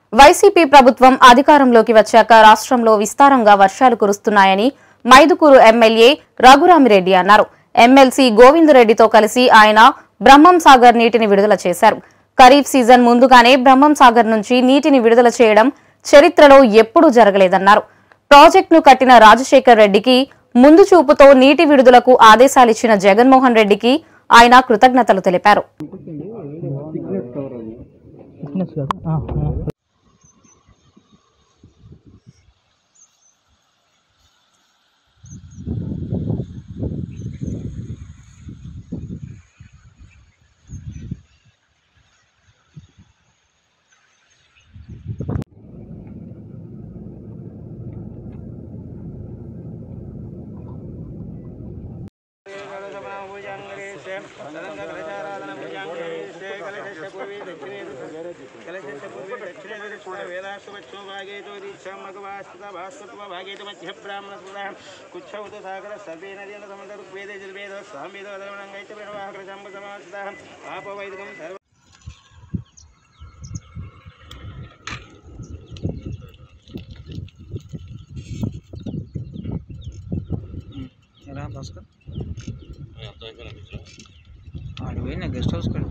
YCP ప్రభుత్వం అధికారంలోకి వచ్చాక రాష్ట్రంలో విస్తారంగా వర్షాలు కురుస్తున్నాయని మైదుకూరు ఎమ్మెల్యే రఘురామిరెడ్డి అన్నారు ఎమ్మెల్సీ గోవిందరెడ్డితో కలిసి ఆయన బ్రహ్మం సాగర్ నీటిని విడుదల చేశారు ఖరీఫ్ సీజన్ ముందుగానే బ్రహ్మం సాగర్ నుంచి నీటిని విడుదల చేయడం చరిత్రలో ఎప్పుడూ జరగలేదన్నారు ప్రాజెక్టును కట్టిన రాజశేఖర్ రెడ్డికి ముందు చూపుతో నీటి విడుదలకు ఆదేశాలిచ్చిన జగన్మోహన్ రెడ్డికి ఆయన కృతజ్ఞతలు తెలిపారు ఫిట్నెస్ కదా ఆ, ఆ. ఆపవైదికం సర్వ ఎలా భాస్కర్ ఆడు పోయిన గెస్ట్ హౌస్ కాడ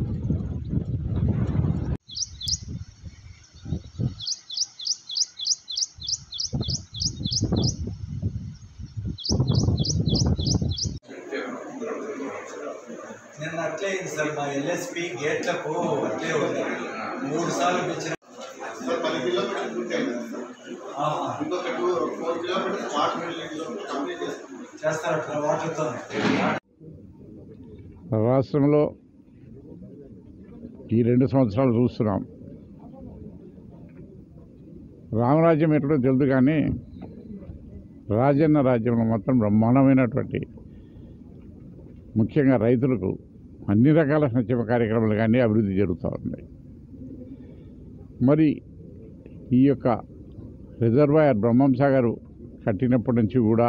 నిన్న అట్లే అయింది సార్ మా ఎల్ఎస్పి గేట్లకు అట్లే ఉంది మూడు సార్లు పిలిచిన సార్ పది కిలోమీటర్లు పూర్తి అయింది సార్ ఇంకొక టూ ఫోర్ కిలోమీటర్స్ వాటర్ మిల్లింగ్లో కంప్లీట్ చేస్తాం చేస్తారు అట్లా వాటర్తో రాష్ట్రంలో ఈ రెండు సంవత్సరాలు చూస్తున్నాం రామరాజ్యం ఎక్కడో తెలుదు కానీ రాజన్న రాజ్యంలో మొత్తం బ్రహ్మాండమైనటువంటి ముఖ్యంగా రైతులకు అన్ని రకాల సంక్షేమ కార్యక్రమాలు కానీ అభివృద్ధి జరుగుతూ ఉన్నాయి మరి ఈ యొక్క రిజర్వాయర్ బ్రహ్మం సాగర్ కట్టినప్పటి నుంచి కూడా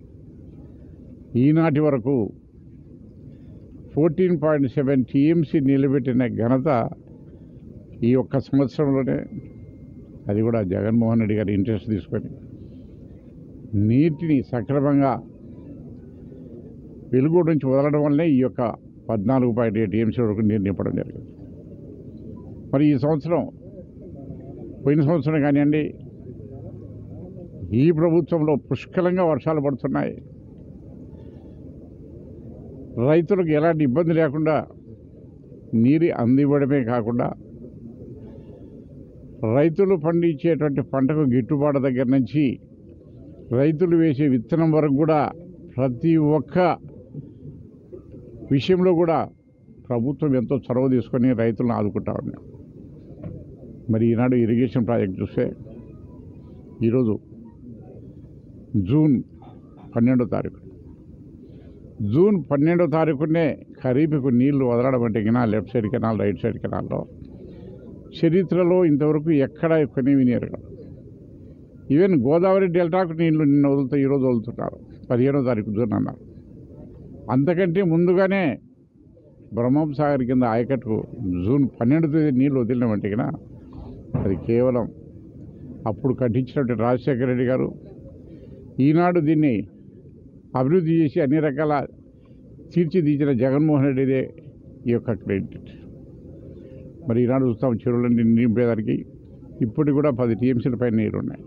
ఈనాటి వరకు ఫోర్టీన్ పాయింట్ సెవెన్ టీఎంసీ నిలబెట్టిన ఘనత ఈ ఒక్క సంవత్సరంలోనే అది కూడా జగన్మోహన్ రెడ్డి గారి ఇంట్రెస్ట్ తీసుకొని నీటిని సక్రమంగా వెలుగోడు నుంచి వదలడం వల్లే ఈ యొక్క పద్నాలుగు పాయింట్ ఎయిట్ టీఎంసీ వరకు నీరు నింపడం జరిగింది మరి ఈ సంవత్సరం పోయిన సంవత్సరం కానివ్వండి ఈ ప్రభుత్వంలో పుష్కలంగా వర్షాలు పడుతున్నాయి రైతులకు ఎలాంటి ఇబ్బంది లేకుండా నీరు అందివ్వడమే కాకుండా రైతులు పండించేటువంటి పంటకు గిట్టుబాటు దగ్గర నుంచి రైతులు వేసే విత్తనం వరకు కూడా ప్రతి ఒక్క విషయంలో కూడా ప్రభుత్వం ఎంతో చొరవ తీసుకొని రైతులను ఆదుకుంటా ఉన్నాం మరి ఈనాడు ఇరిగేషన్ ప్రాజెక్ట్ చూస్తే ఈరోజు జూన్ పన్నెండో తారీఖు జూన్ పన్నెండో తారీఖునే ఖరీఫ్కు నీళ్లు వదలడం అంటే కినా left side canal right side కెనాల్లో చరిత్రలో ఇంతవరకు ఎక్కడ కొని వినియరు ఈవెన్ గోదావరి డెల్టాకు నీళ్లు నిన్న వదులుతూ ఈరోజు వదులుతున్నారు పదిహేనో తారీఖు జూన్ అన్నారు అంతకంటే ముందుగానే బ్రహ్మం సాగర్ కింద ఆయకట్టుకు జూన్ పన్నెండు తేదీ నీళ్లు వదిలినామంటే కినా అది కేవలం అప్పుడు కట్టించినటువంటి రాజశేఖర రెడ్డి గారు ఈనాడు దీన్ని అభివృద్ధి చేసి అన్ని రకాల తీర్చిదిద్దిన జగన్మోహన్ రెడ్డిదే ఈ యొక్క క్రెడిట్ మరి ఈనాడు చూస్తాం చెరువులన్నీ నింపేదానికి ఇప్పటికి కూడా పది టీఎంసీల పైన నీరు ఉన్నాయి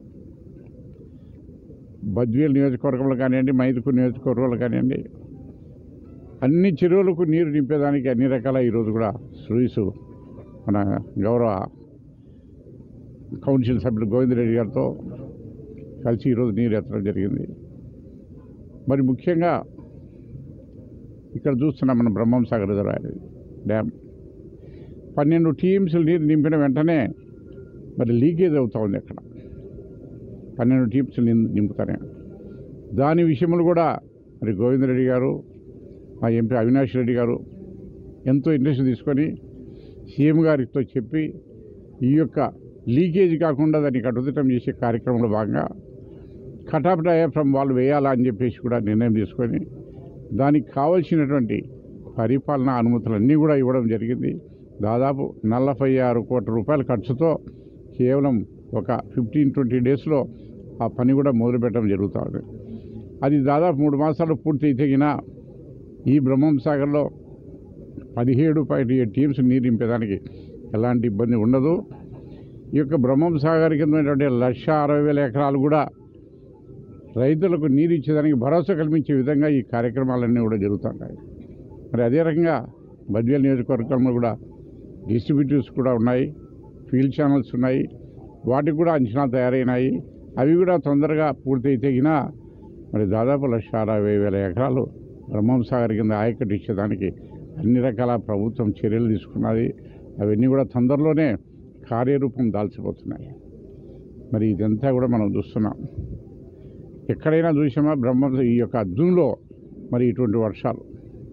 బద్వేలు నియోజకవర్గంలో కానివ్వండి మైదుకూరు నియోజకవర్గంలో కానివ్వండి అన్ని చెరువులకు నీరు నింపేదానికి అన్ని రకాల ఈరోజు కూడా సర్వీసు మన గౌరవ కౌన్సిల్ సభ్యులు గోవిందరెడ్డి గారితో కలిసి ఈరోజు నీరు ఎత్తడం జరిగింది మరి ముఖ్యంగా ఇక్కడ చూస్తున్నాం మన బ్రహ్మం సాగర్ రిజర్వాయర్ డ్యామ్ పన్నెండు టీఎంసీలు నీరు నింపిన వెంటనే మరి లీకేజ్ అవుతూ ఉంది అక్కడ పన్నెండు టీఎంసీలు నిం- నింపుతానే దాని విషయంలో కూడా మరి గోవిందరెడ్డి గారు మా ఎంపీ అవినాష్ రెడ్డి గారు ఎంతో ఇంట్రెస్ట్ తీసుకొని సీఎం గారితో చెప్పి ఈ యొక్క లీకేజ్ కాకుండా దాన్ని కట్టుదిట్టం చేసే కార్యక్రమంలో భాగంగా కటాప్ డయాఫ్రమ్ వాళ్ళు వేయాలా అని చెప్పేసి కూడా నిర్ణయం తీసుకొని దానికి కావలసినటువంటి పరిపాలనా అనుమతులన్నీ కూడా ఇవ్వడం జరిగింది దాదాపు నలభై ఆరు కోట్ల రూపాయల ఖర్చుతో కేవలం ఒక ఫిఫ్టీన్ ట్వంటీ డేస్లో ఆ పని కూడా మొదలుపెట్టడం జరుగుతుంది అది దాదాపు మూడు మాసాలు పూర్తి తెగిన ఈ బ్రహ్మం సాగర్లో పదిహేడు పాయింట్ ఏడు టీమ్స్ నీరు నింపేదానికి ఎలాంటి ఇబ్బంది ఉండదు ఈ యొక్క బ్రహ్మం సాగర్ కింద ఉన్నటువంటి లక్ష అరవై వేల ఎకరాలు కూడా రైతులకు నీరు ఇచ్చేదానికి భరోసా కల్పించే విధంగా ఈ కార్యక్రమాలన్నీ కూడా జరుగుతుంటాయి మరి అదే రకంగా బద్వేల్ నియోజకవర్గంలో కూడా డిస్ట్రిబ్యూటర్స్ కూడా ఉన్నాయి ఫీల్డ్ ఛానల్స్ ఉన్నాయి వాటికి కూడా అంచనా తయారైనాయి అవి కూడా తొందరగా పూర్తి తెగినా మరి దాదాపు లక్ష అరవై వేల ఎకరాలు బ్రహ్మం సాగర్ కింద ఆయకట్టు ఇచ్చేదానికి అన్ని రకాల ప్రభుత్వం చర్యలు తీసుకున్నది అవన్నీ కూడా తొందరలోనే కార్యరూపం దాల్చిపోతున్నాయి మరి ఇదంతా కూడా మనం చూస్తున్నాం ఎక్కడైనా చూసామా బ్రహ్మ ఈ యొక్క జూన్లో మరి ఇటువంటి వర్షాలు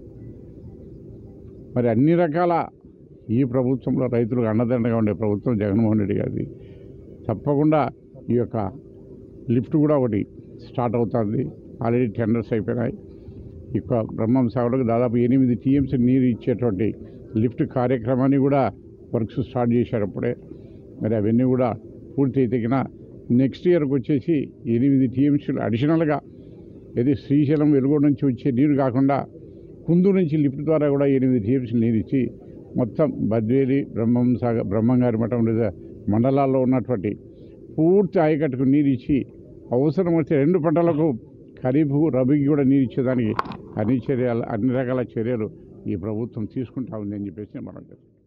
మరి అన్ని రకాల ఈ ప్రభుత్వంలో రైతులకు అండదండగా ఉండే ప్రభుత్వం జగన్మోహన్ రెడ్డి గారిది తప్పకుండా ఈ యొక్క లిఫ్ట్ కూడా ఒకటి స్టార్ట్ అవుతుంది ఆల్రెడీ టెండర్స్ అయిపోయినాయి ఈ యొక్క బ్రహ్మం సాగులకు దాదాపు ఎనిమిది టీఎంసీ నీరు ఇచ్చేటువంటి లిఫ్ట్ కార్యక్రమాన్ని కూడా వర్క్స్ స్టార్ట్ చేశారు అప్పుడే మరి అవన్నీ కూడా పూర్తి అయితేగిన నెక్స్ట్ ఇయర్కి వచ్చేసి ఎనిమిది టీఎంసీలు అడిషనల్గా ఇది శ్రీశైలం వెలుగోడు నుంచి వచ్చే నీరు కాకుండా కుందు నుంచి లిఫ్ట్ ద్వారా కూడా ఎనిమిది టీఎంసీలు నీరు ఇచ్చి మొత్తం బద్వేలి బ్రహ్మం సాగర్ బ్రహ్మంగారి మఠం లేదా మండలాల్లో ఉన్నటువంటి పూర్తి ఆయకట్టుకు నీరు ఇచ్చి అవసరం వస్తే రెండు పంటలకు ఖరీఫ్ రబీకి కూడా నీరు ఇచ్చేదానికి అన్ని చర్యలు అన్ని రకాల చర్యలు ఈ ప్రభుత్వం తీసుకుంటా ఉంది అని చెప్పేసి మనం చెప్తాం